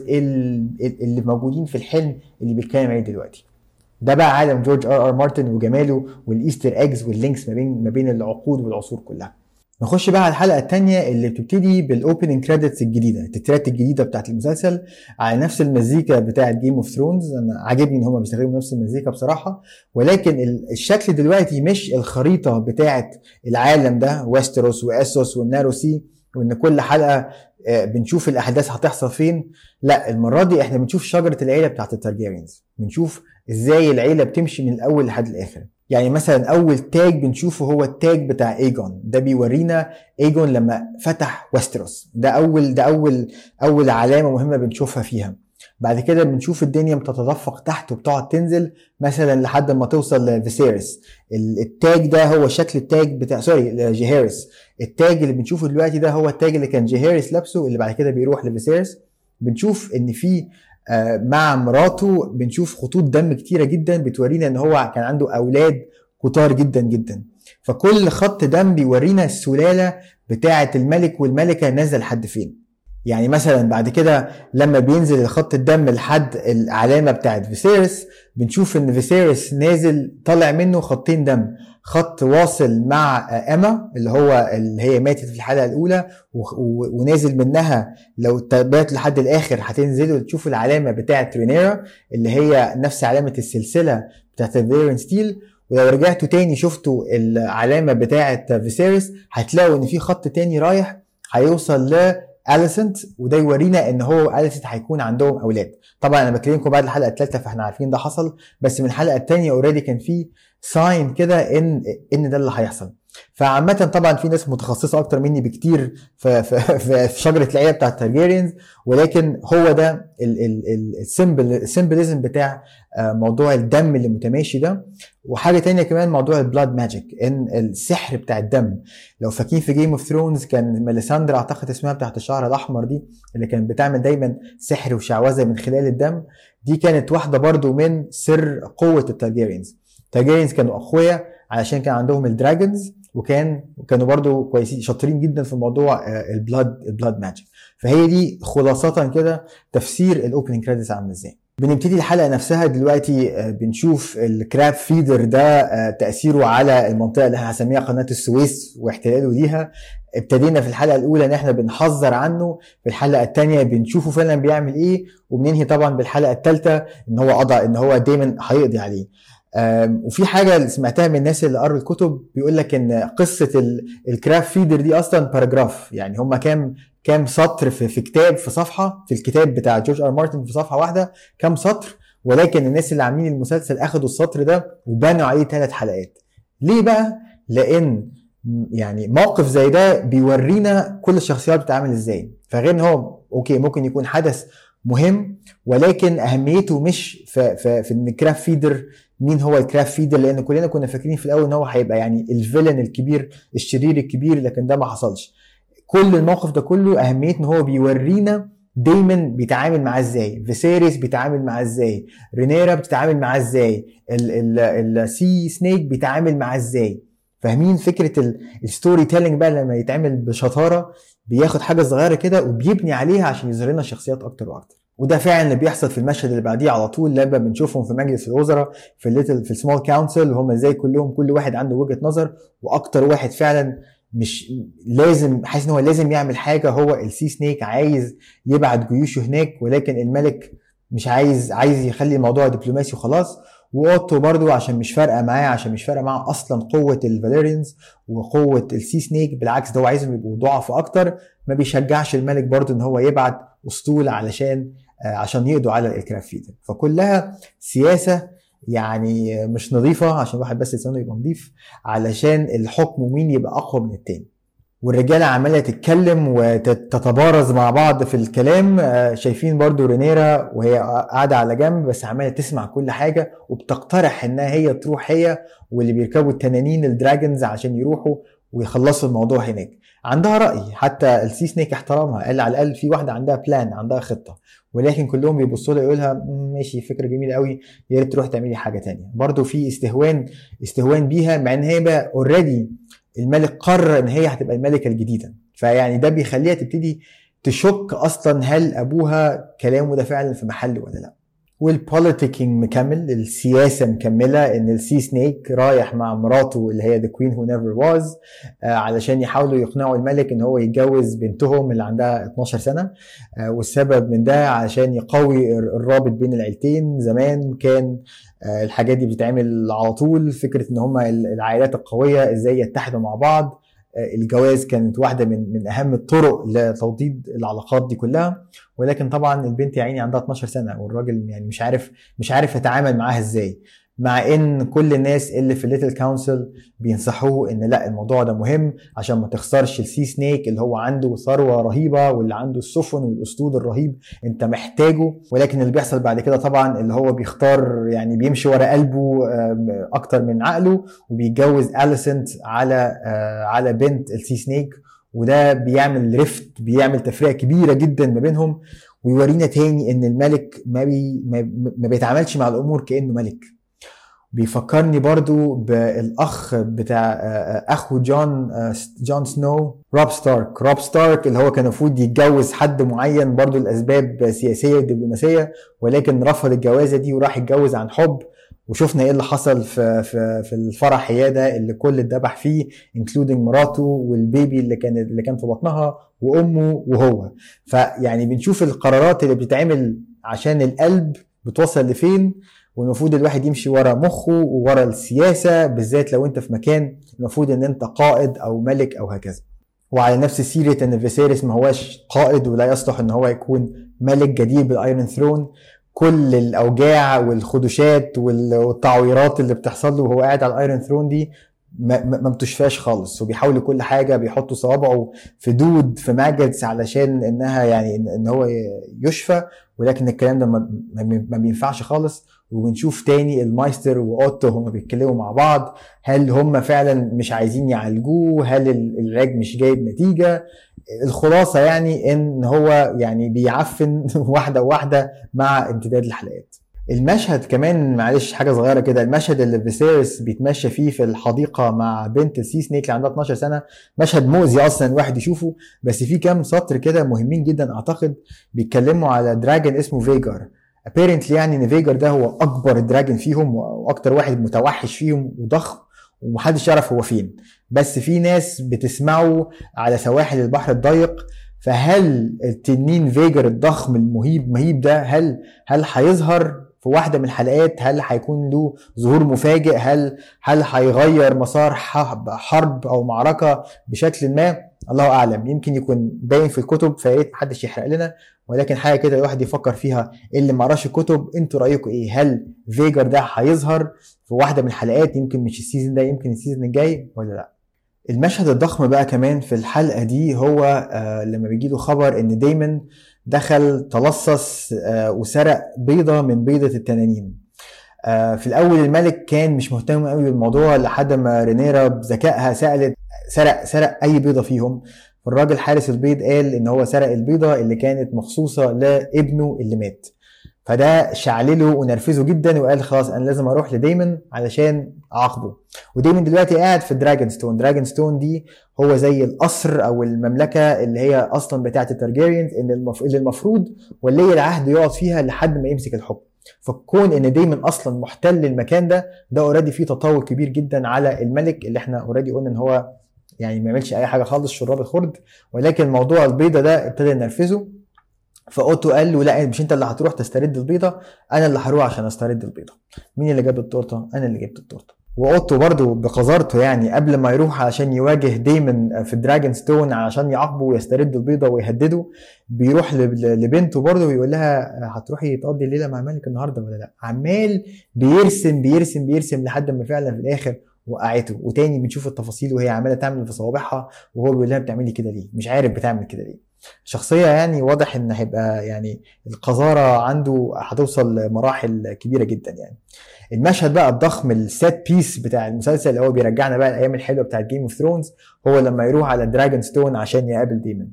اللي موجودين في الحلم اللي بيتكلم عليه دلوقتي ده بقى عالم جورج ار ار مارتن وجماله والايستر ايجز واللينكس ما بين ما بين العقود والعصور كلها نخش بقى على الحلقه الثانيه اللي بتبتدي بالاوبننج كريدتس الجديده التترات الجديده بتاعت المسلسل على نفس المزيكا بتاعت جيم اوف ثرونز انا عاجبني ان هم بيستخدموا نفس المزيكا بصراحه ولكن الشكل دلوقتي مش الخريطه بتاعت العالم ده ويستروس واسوس والنارو سي وان كل حلقه بنشوف الاحداث هتحصل فين لا المره دي احنا بنشوف شجره العيله بتاعت التارجيريانز بنشوف ازاي العيله بتمشي من الاول لحد الاخر يعني مثلا اول تاج بنشوفه هو التاج بتاع ايجون ده بيورينا ايجون لما فتح ويستروس ده اول ده اول اول علامه مهمه بنشوفها فيها بعد كده بنشوف الدنيا بتتدفق تحت وبتقعد تنزل مثلا لحد ما توصل لفيسيريس التاج ده هو شكل التاج بتاع سوري جيهيرس التاج اللي بنشوفه دلوقتي ده هو التاج اللي كان جيهيرس لابسه اللي بعد كده بيروح لفيسيريس بنشوف ان في مع مراته بنشوف خطوط دم كتيرة جدا بتورينا ان هو كان عنده اولاد كتار جدا جدا فكل خط دم بيورينا السلالة بتاعة الملك والملكة نازل لحد فين يعني مثلا بعد كده لما بينزل الخط الدم لحد العلامه بتاعت فيسيرس بنشوف ان فيسيرس نازل طالع منه خطين دم خط واصل مع اما اللي هو اللي هي ماتت في الحلقه الاولى ونازل منها لو تابعت لحد الاخر هتنزلوا تشوفوا العلامه بتاعت رينيرا اللي هي نفس علامه السلسله بتاعت الفيرن ستيل ولو رجعتوا تاني شفتوا العلامه بتاعت فيسيرس هتلاقوا ان في خط تاني رايح هيوصل ل اليسنت وده يورينا ان هو اليسنت هيكون عندهم اولاد طبعا انا بكلمكم بعد الحلقه الثالثه فاحنا عارفين ده حصل بس من الحلقه الثانيه اوريدي كان في ساين كده ان ان ده اللي هيحصل فعامة طبعا في ناس متخصصة أكتر مني بكتير في, في, في, في شجرة العيلة بتاع التارجيريانز ولكن هو ده السيمبل السيمبلزم بتاع موضوع الدم اللي متماشي ده وحاجة تانية كمان موضوع البلاد ماجيك إن السحر بتاع الدم لو فاكرين في جيم اوف ثرونز كان ميليساندرا أعتقد اسمها بتاعت الشعر الأحمر دي اللي كانت بتعمل دايما سحر وشعوذة من خلال الدم دي كانت واحدة برضو من سر قوة التارجيريانز التارجيريانز كانوا أقوياء علشان كان عندهم الدراجونز وكان كانوا برضو كويسين شاطرين جدا في موضوع البلاد البلاد ماجيك فهي دي خلاصة كده تفسير الاوبننج كريدتس عامل ازاي بنبتدي الحلقه نفسها دلوقتي بنشوف الكراب فيدر ده تاثيره على المنطقه اللي هنسميها قناه السويس واحتلاله ليها ابتدينا في الحلقه الاولى ان احنا بنحذر عنه في الحلقه الثانيه بنشوفه فعلا بيعمل ايه وبننهي طبعا بالحلقه الثالثه ان هو قضى ان هو دايما هيقضي عليه وفي حاجه سمعتها من الناس اللي قروا الكتب بيقول لك ان قصه الكراف فيدر دي اصلا باراجراف يعني هم كام كام سطر في, في كتاب في صفحه في الكتاب بتاع جورج ار مارتن في صفحه واحده كام سطر ولكن الناس اللي عاملين المسلسل اخدوا السطر ده وبنوا عليه ثلاث حلقات ليه بقى لان يعني موقف زي ده بيورينا كل الشخصيات بتتعامل ازاي فغير ان هو اوكي ممكن يكون حدث مهم ولكن اهميته مش في في, في ان كراف فيدر مين هو الكراف فيدر لان كلنا كنا فاكرين في الاول ان هو هيبقى يعني الفيلن الكبير الشرير الكبير لكن ده ما حصلش كل الموقف ده كله اهميته ان هو بيورينا دايما بيتعامل معاه ازاي فيسيريس بيتعامل معاه ازاي رينيرا بتتعامل معاه ازاي السي سنيك بيتعامل معاه ازاي فاهمين فكره الستوري تيلينج بقى لما يتعمل بشطاره بياخد حاجه صغيره كده وبيبني عليها عشان يظهر لنا الشخصيات اكتر واكتر وده فعلا اللي بيحصل في المشهد اللي بعديه على طول لما بنشوفهم في مجلس الوزراء في الليتل في السمول كونسل وهم ازاي كلهم كل واحد عنده وجهه نظر واكتر واحد فعلا مش لازم حاسس ان هو لازم يعمل حاجه هو السي سنيك عايز يبعت جيوشه هناك ولكن الملك مش عايز عايز يخلي الموضوع دبلوماسي وخلاص واوتو برضو عشان مش فارقه معاه عشان مش فارقه معاه اصلا قوه الفاليريانز وقوه السي سنيك بالعكس ده هو عايزهم يبقوا ضعف اكتر ما بيشجعش الملك برضو ان هو يبعت اسطول علشان آه، عشان يقضوا على الكراف فيدر فكلها سياسه يعني مش نظيفه عشان الواحد بس لسانه يبقى نظيف علشان الحكم مين يبقى اقوى من التاني والرجاله عماله تتكلم وتتبارز مع بعض في الكلام آه، شايفين برضو رينيرا وهي قاعده على جنب بس عماله تسمع كل حاجه وبتقترح انها هي تروح هي واللي بيركبوا التنانين الدراجونز عشان يروحوا ويخلصوا الموضوع هناك عندها راي حتى السي سنيك احترمها قال على الاقل في واحده عندها بلان عندها خطه ولكن كلهم بيبصوا لها يقولها ماشي فكره جميله قوي يا ريت تروح تعملي حاجه تانية برضو في استهوان استهوان بيها مع ان هي بقى اوريدي الملك قرر ان هي هتبقى الملكه الجديده فيعني ده بيخليها تبتدي تشك اصلا هل ابوها كلامه ده فعلا في محله ولا لا والبوليتيكينج مكمل السياسه مكمله ان السي سنيك رايح مع مراته اللي هي ذا كوين هو نيفر واز علشان يحاولوا يقنعوا الملك ان هو يتجوز بنتهم اللي عندها 12 سنه آه والسبب من ده علشان يقوي الرابط بين العيلتين زمان كان آه الحاجات دي بتتعمل على طول فكره ان هم العائلات القويه ازاي يتحدوا مع بعض الجواز كانت واحده من من اهم الطرق لتوطيد العلاقات دي كلها ولكن طبعا البنت يا عيني عندها 12 سنه والراجل يعني مش عارف مش عارف يتعامل معاها ازاي مع ان كل الناس اللي في الليتل كونسل بينصحوه ان لا الموضوع ده مهم عشان ما تخسرش السي سنيك اللي هو عنده ثروه رهيبه واللي عنده السفن والاسطول الرهيب انت محتاجه ولكن اللي بيحصل بعد كده طبعا اللي هو بيختار يعني بيمشي ورا قلبه اكتر من عقله وبيتجوز اليسنت على آه، على بنت السي سنيك وده بيعمل ريفت بيعمل تفرقه كبيره جدا ما بينهم ويورينا تاني ان الملك ما بي ما بيتعاملش مع الامور كانه ملك بيفكرني برضو بالاخ بتاع آه، آه، اخو جون آه، جون سنو روب ستارك روب ستارك اللي هو كان المفروض يتجوز حد معين برضو لاسباب سياسيه ودبلوماسيه ولكن رفض الجوازه دي وراح يتجوز عن حب وشفنا ايه اللي حصل في في في الفرح ده اللي كل اتذبح فيه انكلودنج مراته والبيبي اللي كان اللي كان في بطنها وامه وهو فيعني بنشوف القرارات اللي بتتعمل عشان القلب بتوصل لفين والمفروض الواحد يمشي ورا مخه وورا السياسه بالذات لو انت في مكان المفروض ان انت قائد او ملك او هكذا وعلى نفس سيرة ان فيسيريس ما هواش قائد ولا يصلح ان هو يكون ملك جديد بالايرون ثرون كل الاوجاع والخدوشات والتعويرات اللي بتحصل له وهو قاعد على الايرون ثرون دي ما بتشفاش خالص وبيحاولوا كل حاجه بيحطوا صوابعه في دود في ماجتس علشان انها يعني ان هو يشفى ولكن الكلام ده ما بينفعش خالص وبنشوف تاني المايستر واوتو هما بيتكلموا مع بعض هل هم فعلا مش عايزين يعالجوه هل العلاج مش جايب نتيجه الخلاصه يعني ان هو يعني بيعفن واحده واحده مع امتداد الحلقات المشهد كمان معلش حاجه صغيره كده المشهد اللي فيسيرس بيتمشى فيه في الحديقه مع بنت السي سنيك اللي عندها 12 سنه مشهد مؤذي اصلا الواحد يشوفه بس في كام سطر كده مهمين جدا اعتقد بيتكلموا على دراجون اسمه فيجر ابيرنتلي يعني ان فيجر ده هو اكبر دراجون فيهم واكتر واحد متوحش فيهم وضخم ومحدش يعرف هو فين بس في ناس بتسمعه على سواحل البحر الضيق فهل التنين فيجر الضخم المهيب مهيب ده هل هل هيظهر في واحده من الحلقات هل هيكون له ظهور مفاجئ هل هل هيغير مسار حرب او معركه بشكل ما الله اعلم يمكن يكون باين في الكتب فيا ريت محدش يحرق لنا ولكن حاجه كده الواحد يفكر فيها اللي ما قراش الكتب انتوا رايكم ايه هل فيجر ده هيظهر في واحده من الحلقات يمكن مش السيزون ده يمكن السيزون الجاي ولا لا المشهد الضخم بقى كمان في الحلقه دي هو آه لما بيجي له خبر ان دايمن دخل تلصص آه وسرق بيضه من بيضه التنانين آه في الاول الملك كان مش مهتم قوي بالموضوع لحد ما رينيرا بذكائها سالت سرق سرق اي بيضه فيهم فالراجل حارس البيض قال ان هو سرق البيضه اللي كانت مخصوصه لابنه اللي مات فده شعلله ونرفزه جدا وقال خلاص انا لازم اروح لدايمن علشان اعاقبه ودايمن دلوقتي قاعد في دراجون ستون دراجون ستون دي هو زي القصر او المملكه اللي هي اصلا بتاعه التارجيريانز اللي المفروض ولي العهد يقعد فيها لحد ما يمسك الحكم فكون ان دايما اصلا محتل المكان ده ده اوريدي فيه تطور كبير جدا على الملك اللي احنا اوريدي قلنا ان هو يعني ما يعملش اي حاجه خالص شراب الخرد ولكن موضوع البيضه ده ابتدى ينرفزه فاوتو قال له لا مش انت اللي هتروح تسترد البيضه انا اللي هروح عشان استرد البيضه مين اللي جاب التورته انا اللي جبت التورته واوتو برضو بقذارته يعني قبل ما يروح علشان يواجه دايمن في دراجون ستون علشان يعاقبه ويسترد البيضه ويهدده بيروح لبنته برضو ويقول لها هتروحي تقضي الليله مع الملك النهارده ولا لا عمال بيرسم بيرسم بيرسم لحد ما فعلا في الاخر وقعته وتاني بنشوف التفاصيل وهي عماله تعمل في صوابعها وهو بيقول لها بتعملي كده ليه مش عارف بتعمل كده ليه شخصيه يعني واضح ان هيبقى يعني القذاره عنده هتوصل لمراحل كبيره جدا يعني المشهد بقى الضخم السات بيس بتاع المسلسل اللي هو بيرجعنا بقى الايام الحلوه بتاعت جيم اوف ثرونز هو لما يروح على دراجون ستون عشان يقابل ديمون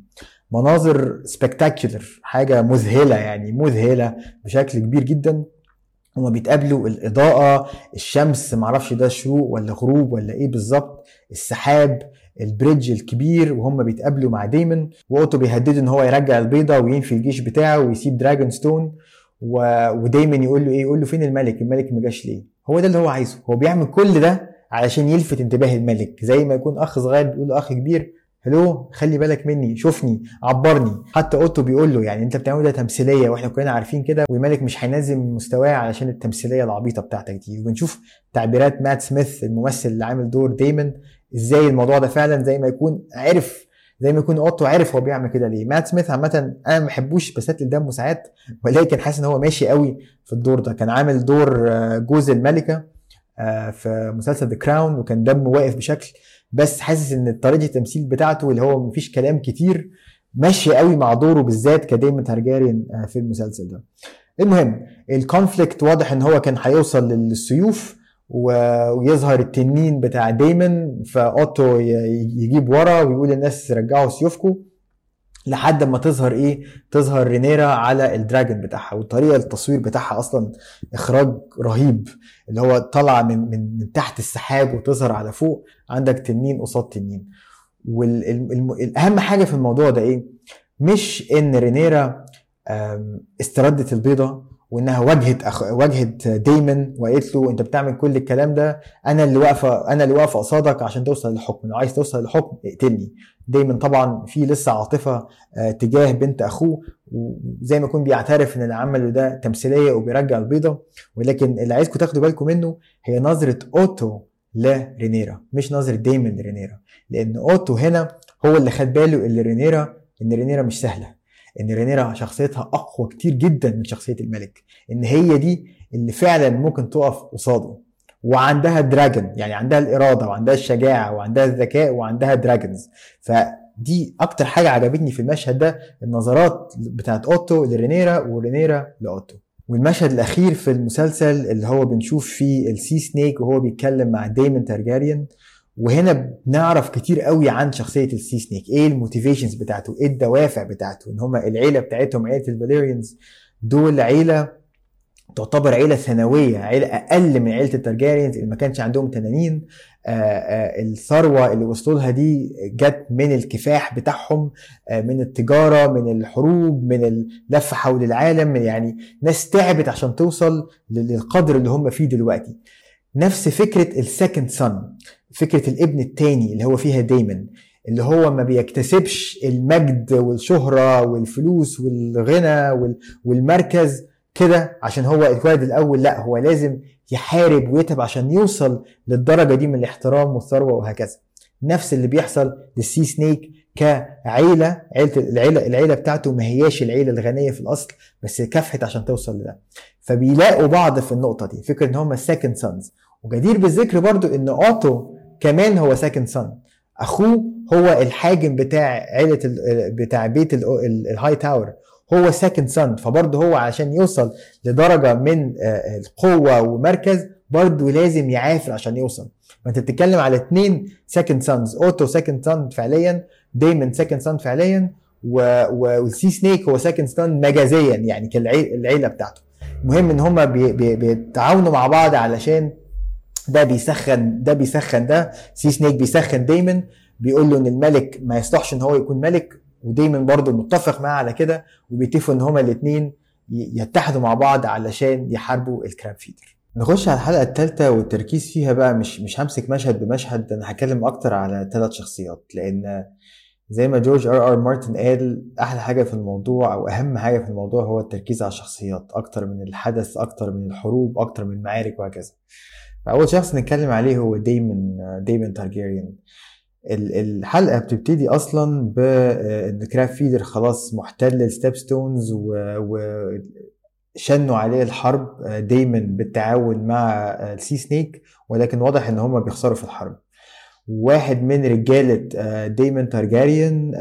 مناظر سبكتاكولر حاجه مذهله يعني مذهله بشكل كبير جدا هما بيتقابلوا الاضاءه الشمس معرفش ده شروق ولا غروب ولا ايه بالظبط السحاب البريدج الكبير وهم بيتقابلوا مع ديمون واوتو بيهدده ان هو يرجع البيضه وينفي الجيش بتاعه ويسيب دراجون ستون و... ودايما يقول له ايه يقول له فين الملك الملك ما جاش ليه هو ده اللي هو عايزه هو بيعمل كل ده علشان يلفت انتباه الملك زي ما يكون اخ صغير بيقول له اخ كبير هلو خلي بالك مني شوفني عبرني حتى اوتو بيقول له يعني انت بتعمل ده تمثيليه واحنا كلنا عارفين كده والملك مش هينزل من مستواه علشان التمثيليه العبيطه بتاعتك دي وبنشوف تعبيرات مات سميث الممثل اللي عامل دور دايمن ازاي الموضوع ده فعلا زي ما يكون عرف زي ما يكون اوتو عارف هو بيعمل كده ليه مات سميث عامه انا ما بحبوش بسات دمه ساعات ولكن حاسس ان هو ماشي قوي في الدور ده كان عامل دور آه، جوز الملكه آه، في مسلسل ذا كراون وكان دمه واقف بشكل بس حاسس ان طريقه التمثيل بتاعته اللي هو مفيش كلام كتير ماشي قوي مع دوره بالذات كديمن تارجاريان آه، في المسلسل ده المهم الكونفليكت واضح ان هو كان هيوصل للسيوف ويظهر التنين بتاع دايمن فاوتو يجيب ورا ويقول للناس رجعوا سيوفكم لحد ما تظهر ايه تظهر رينيرا على الدراجون بتاعها وطريقه التصوير بتاعها اصلا اخراج رهيب اللي هو طالعه من من من تحت السحاب وتظهر على فوق عندك تنين قصاد تنين والاهم حاجه في الموضوع ده ايه مش ان رينيرا استردت البيضه وانها واجهت أخ... واجهت دايمن وقالت له انت بتعمل كل الكلام ده انا اللي واقفه انا اللي واقفه قصادك عشان توصل للحكم لو عايز توصل للحكم اقتلني دايما طبعا في لسه عاطفه آه، تجاه بنت اخوه وزي ما يكون بيعترف ان اللي عمله ده تمثيليه وبيرجع البيضه ولكن اللي عايزكم تاخدوا بالكم منه هي نظره اوتو لرينيرا مش نظره دايمن لرينيرا لان اوتو هنا هو اللي خد باله ان رينيرا ان رينيرا مش سهله ان رينيرا شخصيتها اقوى كتير جدا من شخصيه الملك ان هي دي اللي فعلا ممكن تقف قصاده وعندها دراجون يعني عندها الاراده وعندها الشجاعه وعندها الذكاء وعندها دراجونز فدي اكتر حاجه عجبتني في المشهد ده النظرات بتاعت اوتو لرينيرا ورينيرا لاوتو والمشهد الاخير في المسلسل اللي هو بنشوف فيه السي سنيك وهو بيتكلم مع دايمون تارجاريان وهنا بنعرف كتير قوي عن شخصيه السي سنيك ايه الموتيفيشنز بتاعته ايه الدوافع بتاعته ان هم العيله بتاعتهم عيله الفاليريانز دول عيله تعتبر عيله ثانويه عيله اقل من عيله الترجاريانز اللي ما كانش عندهم تنانين آآ آه، آآ آه، الثروه اللي وصلوا لها دي جت من الكفاح بتاعهم آه، من التجاره من الحروب من اللف حول العالم يعني ناس تعبت عشان توصل للقدر اللي هم فيه دلوقتي نفس فكره السكند سن فكره الابن الثاني اللي هو فيها دايما اللي هو ما بيكتسبش المجد والشهره والفلوس والغنى والمركز كده عشان هو اتولد الاول لا هو لازم يحارب ويتعب عشان يوصل للدرجه دي من الاحترام والثروه وهكذا نفس اللي بيحصل للسي سنيك كعيله عيله العيله العيله بتاعته ما هياش العيله الغنيه في الاصل بس كافحت عشان توصل لده فبيلاقوا بعض في النقطه دي فكره ان هم سكند سانز وجدير بالذكر برضو ان اوتو كمان هو سكند سان اخوه هو الحاكم بتاع عيله بتاع بيت الهاي تاور هو سكند سن فبرضه هو عشان يوصل لدرجه من آه، القوه ومركز برضه لازم يعافر عشان يوصل ما انت بتتكلم على اثنين سكند سانز اوتو سكند سان فعليا دايما سكند سان فعليا والسي سنيك هو سكند سان مجازيا يعني كالعيله بتاعته المهم ان هم بي بي بيتعاونوا مع بعض علشان ده بيسخن ده بيسخن ده سي سنيك بيسخن دايما بيقول له ان الملك ما يصلحش ان هو يكون ملك ودايما برضه متفق معاه على كده وبيتفقوا ان هما الاثنين يتحدوا مع بعض علشان يحاربوا الكراب فيدر نخش على الحلقه الثالثه والتركيز فيها بقى مش مش همسك مشهد بمشهد انا هتكلم اكتر على ثلاث شخصيات لان زي ما جورج ار ار مارتن قال احلى حاجه في الموضوع او اهم حاجه في الموضوع هو التركيز على الشخصيات اكتر من الحدث اكتر من الحروب اكتر من المعارك وهكذا فاول شخص نتكلم عليه هو دايمن دايمن تارجيريان الحلقه بتبتدي اصلا بان كراب فيدر خلاص محتل الستيب ستونز وشنوا عليه الحرب دايما بالتعاون مع السي سنيك ولكن واضح ان هم بيخسروا في الحرب واحد من رجالة دايمن تارجاريان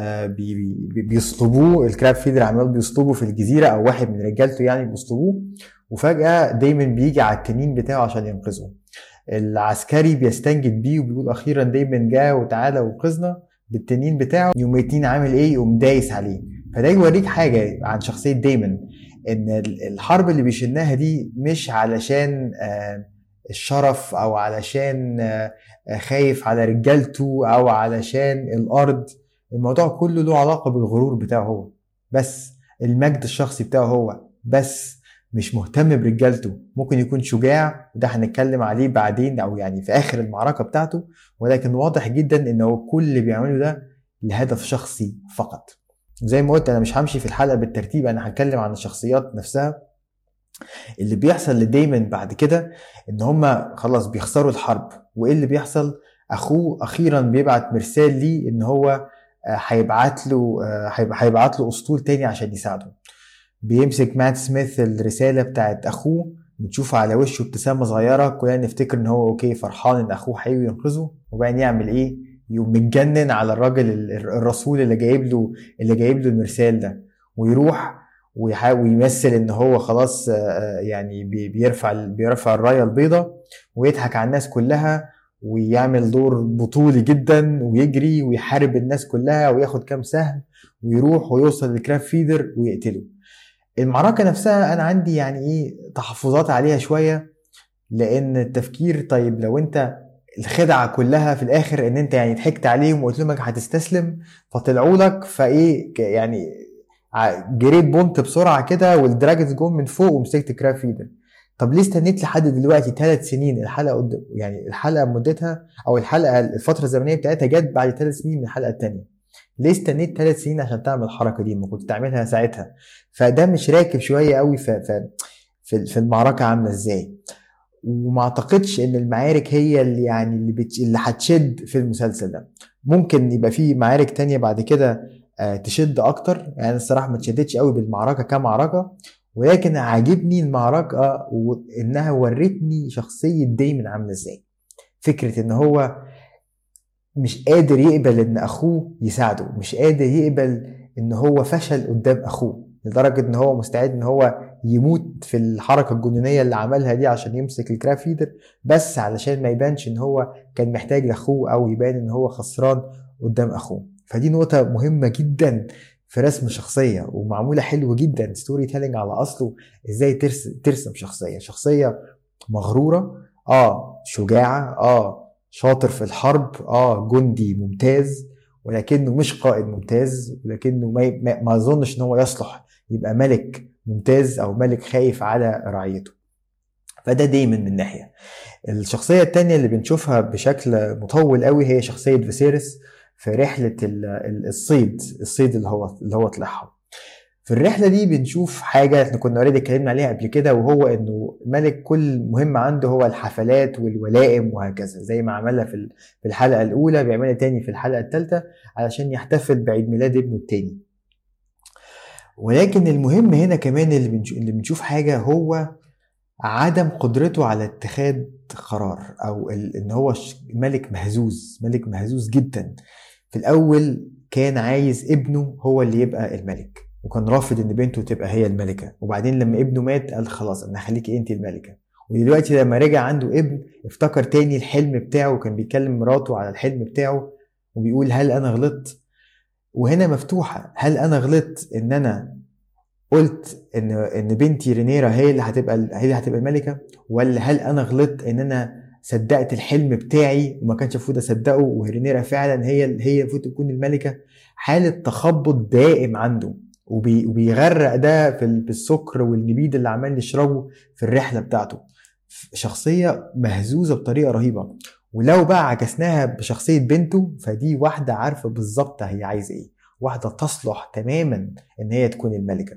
بيصلبوه الكراب فيدر عمال بيصلبوه في الجزيرة أو واحد من رجالته يعني بيصلبوه وفجأة دايما بيجي على التنين بتاعه عشان ينقذه العسكري بيستنجد بيه وبيقول اخيرا دايما جه وتعالى وانقذنا بالتنين بتاعه يوم التنين عامل ايه يقوم دايس عليه فده يوريك حاجه عن شخصيه دايما ان الحرب اللي بيشنها دي مش علشان آه، الشرف او علشان آه، خايف على رجالته او علشان الارض الموضوع كله له علاقه بالغرور بتاعه هو بس المجد الشخصي بتاعه هو بس مش مهتم برجالته ممكن يكون شجاع وده هنتكلم عليه بعدين او يعني في اخر المعركه بتاعته ولكن واضح جدا ان هو كل اللي بيعمله ده لهدف شخصي فقط زي ما قلت انا مش همشي في الحلقه بالترتيب انا هتكلم عن الشخصيات نفسها اللي بيحصل لدايما بعد كده ان هم خلاص بيخسروا الحرب وايه اللي بيحصل اخوه اخيرا بيبعت مرسال ليه ان هو آه، هيبعت له آه، هيبعت له اسطول تاني عشان يساعده بيمسك مات سميث الرسالة بتاعت أخوه بتشوف على وشه ابتسامة صغيرة كلنا نفتكر إن هو أوكي فرحان إن أخوه هيجي ينقذه وبعدين يعمل إيه؟ يقوم متجنن على الراجل الرسول اللي جايب له اللي جايب له المرسال ده ويروح ويحاول يمثل ان هو خلاص يعني بيرفع بيرفع الرايه البيضاء ويضحك على الناس كلها ويعمل دور بطولي جدا ويجري ويحارب الناس كلها وياخد كام سهم ويروح ويوصل لكراب فيدر ويقتله المعركة نفسها أنا عندي يعني إيه تحفظات عليها شوية لأن التفكير طيب لو أنت الخدعة كلها في الآخر إن أنت يعني ضحكت عليهم وقلت لهم هتستسلم فطلعوا لك فإيه يعني جريت بونت بسرعة كده والدراجونز جم من فوق ومسكت كراب فيدر طب ليه استنيت لحد دلوقتي ثلاث سنين الحلقه قد... يعني الحلقه مدتها او الحلقه الفتره الزمنيه بتاعتها جت بعد ثلاث سنين من الحلقه الثانيه ليه استنيت ثلاث سنين عشان تعمل الحركه دي ما كنت تعملها ساعتها فده مش راكب شويه قوي في في في المعركه عامله ازاي وما اعتقدش ان المعارك هي اللي يعني اللي بتش... اللي هتشد في المسلسل ده ممكن يبقى في معارك تانية بعد كده آه، تشد اكتر يعني الصراحه ما اتشدتش قوي بالمعركه كمعركه ولكن عاجبني المعركه وانها ورتني شخصيه دايما عامله ازاي فكره ان هو مش قادر يقبل ان اخوه يساعده مش قادر يقبل ان هو فشل قدام اخوه لدرجه ان هو مستعد ان هو يموت في الحركه الجنونيه اللي عملها دي عشان يمسك الكراب فيدر بس علشان ما يبانش ان هو كان محتاج لاخوه او يبان ان هو خسران قدام اخوه فدي نقطه مهمه جدا في رسم شخصيه ومعموله حلو جدا ستوري تيلينج على اصله ازاي ترسم, ترسم شخصيه شخصيه مغروره اه شجاعه اه شاطر في الحرب اه جندي ممتاز ولكنه مش قائد ممتاز ولكنه ما, ما اظنش ان هو يصلح يبقى ملك ممتاز او ملك خايف على رعيته فده دايما من ناحيه الشخصيه الثانيه اللي بنشوفها بشكل مطول قوي هي شخصيه فيسيرس في رحله الصيد الصيد اللي هو اللي هو طلعها في الرحله دي بنشوف حاجه احنا كنا اوريدي اتكلمنا عليها قبل كده وهو انه ملك كل مهم عنده هو الحفلات والولائم وهكذا زي ما عملها في في الحلقه الاولى بيعملها تاني في الحلقه الثالثه علشان يحتفل بعيد ميلاد ابنه التاني ولكن المهم هنا كمان اللي بنشوف, اللي بنشوف حاجه هو عدم قدرته على اتخاذ قرار او ان هو ملك مهزوز ملك مهزوز جدا في الاول كان عايز ابنه هو اللي يبقى الملك وكان رافض ان بنته تبقى هي الملكه وبعدين لما ابنه مات قال خلاص انا هخليكي انت الملكه ودلوقتي لما رجع عنده ابن افتكر تاني الحلم بتاعه وكان بيكلم مراته على الحلم بتاعه وبيقول هل انا غلطت وهنا مفتوحه هل انا غلطت ان انا قلت ان ان بنتي رينيرا هي اللي هتبقى هي اللي هتبقى الملكه ولا هل انا غلطت ان انا صدقت الحلم بتاعي وما كانش المفروض اصدقه ورينيرا فعلا هي هي المفروض تكون الملكه حاله تخبط دائم عنده وبيغرق ده في السكر والنبيد اللي عمال يشربه في الرحله بتاعته شخصيه مهزوزه بطريقه رهيبه ولو بقى عكسناها بشخصيه بنته فدي واحده عارفه بالظبط هي عايزه ايه واحده تصلح تماما ان هي تكون الملكه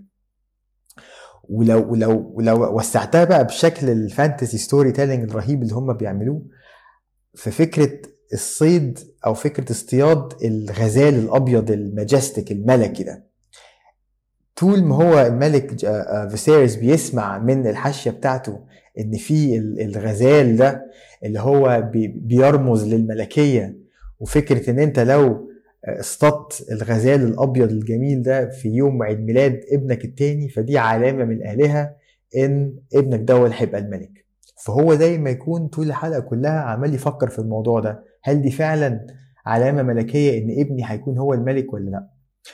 ولو ولو ولو وسعتها بقى بشكل الفانتسي ستوري تيلينج الرهيب اللي هم بيعملوه في فكره الصيد او فكره اصطياد الغزال الابيض الماجستيك الملكي ده طول ما هو الملك فيسيريس بيسمع من الحاشيه بتاعته ان في الغزال ده اللي هو بيرمز للملكيه وفكره ان انت لو اصطدت الغزال الابيض الجميل ده في يوم عيد ميلاد ابنك التاني فدي علامه من الالهه ان ابنك ده هو اللي هيبقى الملك فهو زي ما يكون طول الحلقه كلها عمال يفكر في الموضوع ده هل دي فعلا علامه ملكيه ان ابني هيكون هو الملك ولا لا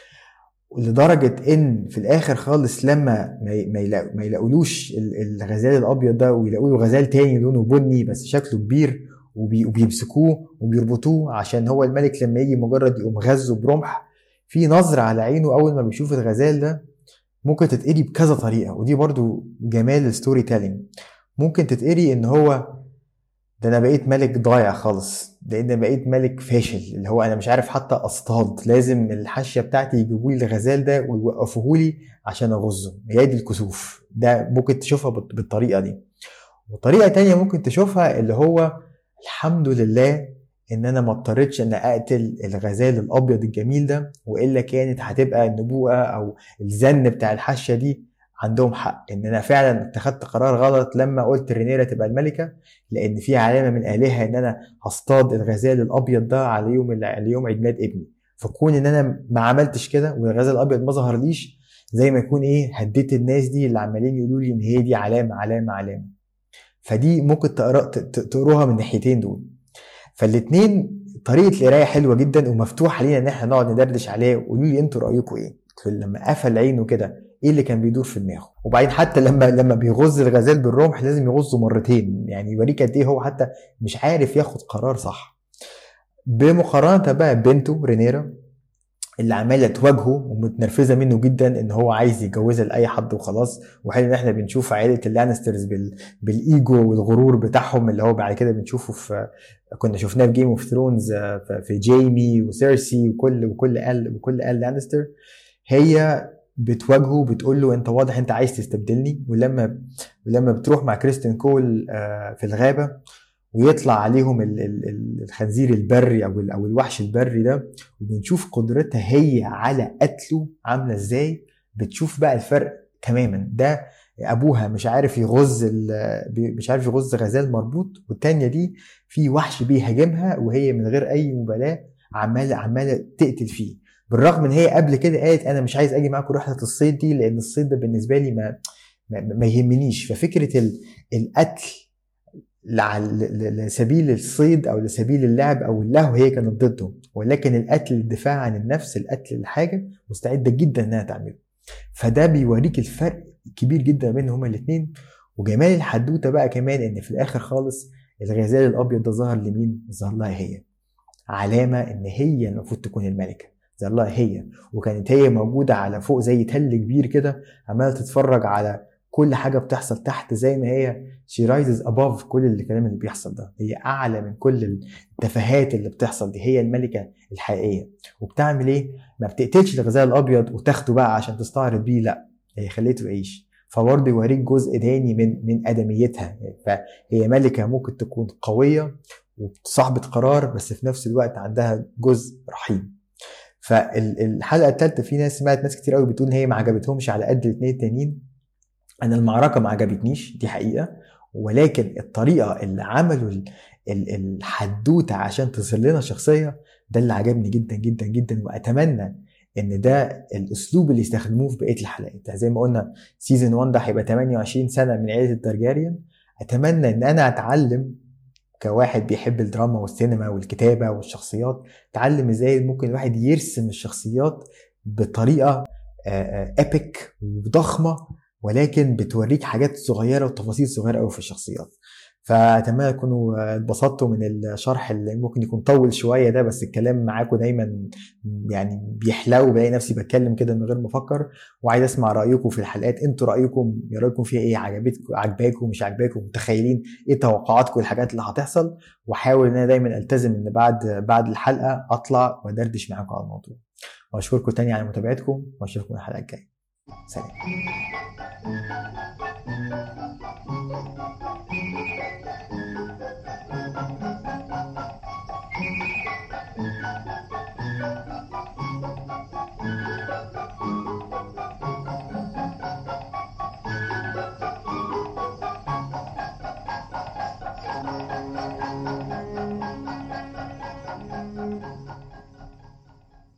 لدرجة إن في الآخر خالص لما ما يلاقولوش الغزال الأبيض ده ويلاقوا له غزال تاني لونه بني بس شكله كبير وبيمسكوه وبيربطوه عشان هو الملك لما يجي مجرد يقوم غزه برمح في نظرة على عينه أول ما بيشوف الغزال ده ممكن تتقري بكذا طريقة ودي برضو جمال الستوري تيلينج ممكن تتقري إن هو ده أنا بقيت ملك ضايع خالص لأن بقيت ملك فاشل اللي هو أنا مش عارف حتى أصطاد لازم الحاشية بتاعتي يجيبوا لي الغزال ده ويوقفوه لي عشان أغزه هي دي الكسوف ده ممكن تشوفها بالطريقة دي وطريقة تانية ممكن تشوفها اللي هو الحمد لله ان انا ما اضطريتش ان اقتل الغزال الابيض الجميل ده والا كانت هتبقى النبوءه او الزن بتاع الحشه دي عندهم حق ان انا فعلا اتخذت قرار غلط لما قلت رينيرا تبقى الملكه لان في علامه من الهه ان انا هصطاد الغزال الابيض ده على يوم يوم عيد ميلاد ابني فكون ان انا ما عملتش كده والغزال الابيض ما ظهرليش زي ما يكون ايه هديت الناس دي اللي عمالين يقولوا لي ان هي دي علامه علامه علامه فدي ممكن تقروها من الناحيتين دول فالاثنين طريقه القرايه حلوه جدا ومفتوحه لينا ان احنا نقعد ندردش عليها وقولوا لي انتوا رايكم ايه لما قفل عينه كده ايه اللي كان بيدور في دماغه وبعدين حتى لما لما بيغز الغزال بالرمح لازم يغزه مرتين يعني يوريك قد ايه هو حتى مش عارف ياخد قرار صح بمقارنه بقى بنته رينيرا اللي عماله تواجهه ومتنرفزه منه جدا ان هو عايز يتجوزها لاي حد وخلاص وحين ان احنا بنشوف عائله اللانسترز بال... بالايجو والغرور بتاعهم اللي هو بعد كده بنشوفه في كنا شفناه في جيم اوف ثرونز في جيمي وسيرسي وكل وكل ال وكل ال لانستر هي بتواجهه وبتقول له انت واضح انت عايز تستبدلني ولما ولما بتروح مع كريستين كول آه، في الغابه ويطلع عليهم الخنزير البري او او الوحش البري ده وبنشوف قدرتها هي على قتله عامله ازاي بتشوف بقى الفرق تماما ده ابوها مش عارف يغز مش عارف يغز غزال مربوط والتانيه دي في وحش بيهاجمها وهي من غير اي مبالاه عماله عماله تقتل فيه بالرغم ان هي قبل كده قالت انا مش عايز اجي معاكم رحله الصيد دي لان الصيد ده بالنسبه لي ما ما, ما يهمنيش ففكره القتل لسبيل الصيد او لسبيل اللعب او اللهو هي كانت ضده ولكن القتل الدفاع عن النفس القتل الحاجه مستعده جدا انها تعمله فده بيوريك الفرق كبير جدا بين هما الاثنين وجمال الحدوته بقى كمان ان في الاخر خالص الغزال الابيض ده ظهر لمين؟ ظهر لها هي علامه ان هي المفروض تكون الملكه ظهر لها هي وكانت هي موجوده على فوق زي تل كبير كده عماله تتفرج على كل حاجه بتحصل تحت زي ما هي she rises above كل الكلام اللي بيحصل ده هي اعلى من كل التفاهات اللي بتحصل دي هي الملكه الحقيقيه وبتعمل ايه ما بتقتلش الغزال الابيض وتاخده بقى عشان تستعرض بيه لا هي خليته يعيش فبرضه يوريك جزء تاني من من ادميتها فهي ملكه ممكن تكون قويه وصاحبه قرار بس في نفس الوقت عندها جزء رحيم فالحلقه الثالثه في ناس سمعت ناس كتير قوي بتقول ان هي ما عجبتهمش على قد الاثنين التانيين انا المعركه ما عجبتنيش دي حقيقه ولكن الطريقه اللي عملوا الحدوته عشان تصل لنا شخصيه ده اللي عجبني جدا جدا جدا واتمنى ان ده الاسلوب اللي يستخدموه في بقيه الحلقات يعني زي ما قلنا سيزون 1 ده هيبقى 28 سنه من عيله الترجاريان اتمنى ان انا اتعلم كواحد بيحب الدراما والسينما والكتابه والشخصيات اتعلم ازاي ممكن الواحد يرسم الشخصيات بطريقه ايبك وضخمه ولكن بتوريك حاجات صغيره وتفاصيل صغيره قوي في الشخصيات فاتمنى تكونوا اتبسطتوا من الشرح اللي ممكن يكون طول شويه ده بس الكلام معاكم دايما يعني بيحلو بلاقي نفسي بتكلم كده من غير ما افكر وعايز اسمع رايكم في الحلقات انتوا رايكم يا رايكم فيها ايه عجبتكم عجباكم مش عجباكم متخيلين ايه توقعاتكم الحاجات اللي هتحصل واحاول ان انا دايما التزم ان بعد بعد الحلقه اطلع وادردش معاكم على الموضوع واشكركم تاني على متابعتكم واشوفكم الحلقه الجايه سلام